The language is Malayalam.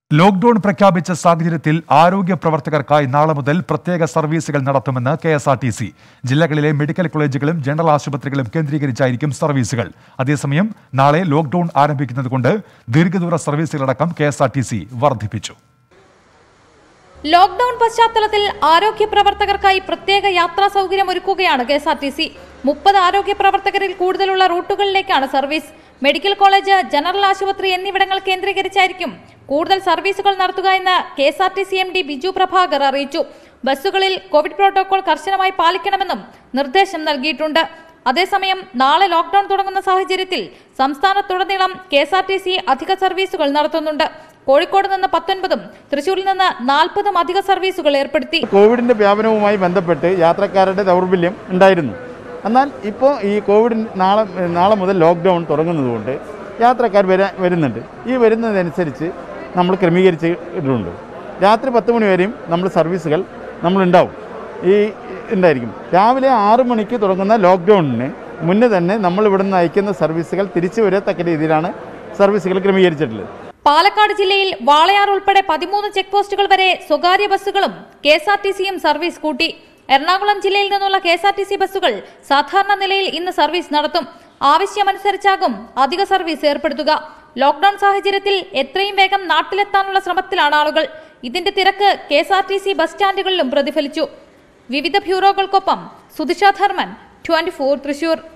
ലോക്ഡൌൺ പ്രഖ്യാപിച്ച സാഹചര്യത്തിൽ ആരോഗ്യ പ്രവർത്തകർക്കായി നാളെ മുതൽ പ്രത്യേക സർവീസുകൾ നടത്തുമെന്ന് K S R T C ജില്ലകളിലെ മെഡിക്കൽ കോളേജുകളും ജനറൽ ആശുപത്രികളും കേന്ദ്രീകരിച്ചായിരിക്കും സർവീസുകൾ അതേസമയം നാളെ ലോക്ഡൌൺ ആരംഭിക്കുന്നതുകൊണ്ട് ദീർഘദൂര സർവീസുകളടക്കം K S R T C വർദ്ധിപ്പിച്ചു ലോക്ഡൌൺ പശ്ചാത്തലത്തിൽ ആരോഗ്യ പ്രവർത്തകർക്കായി പ്രത്യേക യാത്രാ സൗകര്യം ഒരുക്കുകയാണ് K S R T C മുപ്പത് ആരോഗ്യ പ്രവർത്തകരിൽ കൂടുതലുള്ള റൂട്ടുകളിലേക്കാണ് സർവീസ് മെഡിക്കൽ കോളേജ് ജനറൽ ആശുപത്രി എന്നിവിടങ്ങൾ കേന്ദ്രീകരിച്ചായിരിക്കും കൂടുതൽ സർവീസുകൾ നടത്തുക എന്ന് K S R T C M D Biju Prabhakar അറിയിച്ചു ബസ്സുകളിൽ കോവിഡ് പ്രോട്ടോകോൾ കർശനമായി പാലിക്കണമെന്നും നിർദ്ദേശം നൽകിയിട്ടുണ്ട് അതേസമയം നാളെ ലോക്ഡൌൺ തുടങ്ങുന്ന സാഹചര്യത്തിൽ സംസ്ഥാനത്തുടനീളം K S R T C അധിക സർവീസുകൾ നടത്തുന്നുണ്ട് കോഴിക്കോട് നിന്ന് പത്തൊൻപതും തൃശൂരിൽ നിന്ന് നാൽപ്പതും അധിക സർവീസുകൾ ഏർപ്പെടുത്തി കോവിഡിൻ്റെ വ്യാപനവുമായി ബന്ധപ്പെട്ട് യാത്രക്കാരുടെ ദൗർബല്യം ഉണ്ടായിരുന്നു എന്നാൽ ഇപ്പോൾ ഈ കോവിഡ് നാളെ നാളെ മുതൽ ലോക്ക്ഡൗൺ തുടങ്ങുന്നതുകൊണ്ട് യാത്രക്കാർ വരാ വരുന്നുണ്ട് ഈ വരുന്നതനുസരിച്ച് നമ്മൾ ക്രമീകരിച്ചിട്ടുണ്ട് രാത്രി പത്ത് മണി വരെയും നമ്മൾ സർവീസുകൾ നമ്മളുണ്ടാവും ഈ ഉണ്ടായിരിക്കും രാവിലെ ആറ് മണിക്ക് തുടങ്ങുന്ന ലോക്ക്ഡൗണിന് മുന്നേ തന്നെ നമ്മൾ ഇവിടുന്ന് അയക്കുന്ന സർവീസുകൾ തിരിച്ചു വരത്തക്ക രീതിയിലാണ് സർവീസുകൾ ക്രമീകരിച്ചിട്ടുള്ളത് പാലക്കാട് ജില്ലയിൽ വാളയാർ ഉൾപ്പെടെ പതിമൂന്ന് ചെക്ക് പോസ്റ്റുകൾ വരെ സ്വകാര്യ ബസ്സുകളും കെ എസ് ആർ ടി സിയും സർവീസ് കൂട്ടി എറണാകുളം ജില്ലയിൽ നിന്നുള്ള K S R T C ബസ്സുകൾ സാധാരണ നിലയിൽ ഇന്ന് സർവീസ് നടത്തും ആവശ്യമനുസരിച്ചാകും അധിക സർവീസ് ഏർപ്പെടുത്തുക ലോക്ഡൌൺ സാഹചര്യത്തിൽ എത്രയും വേഗം നാട്ടിലെത്താനുള്ള ശ്രമത്തിലാണ് ആളുകൾ ഇതിന്റെ തിരക്ക് K S R T C bus സ്റ്റാൻഡുകളിലും പ്രതിഫലിച്ചു വിവിധ ബ്യൂറോകൾക്കൊപ്പം സുധിഷ ധർമ്മൻ ട്വന്റി ഫോർ തൃശൂർ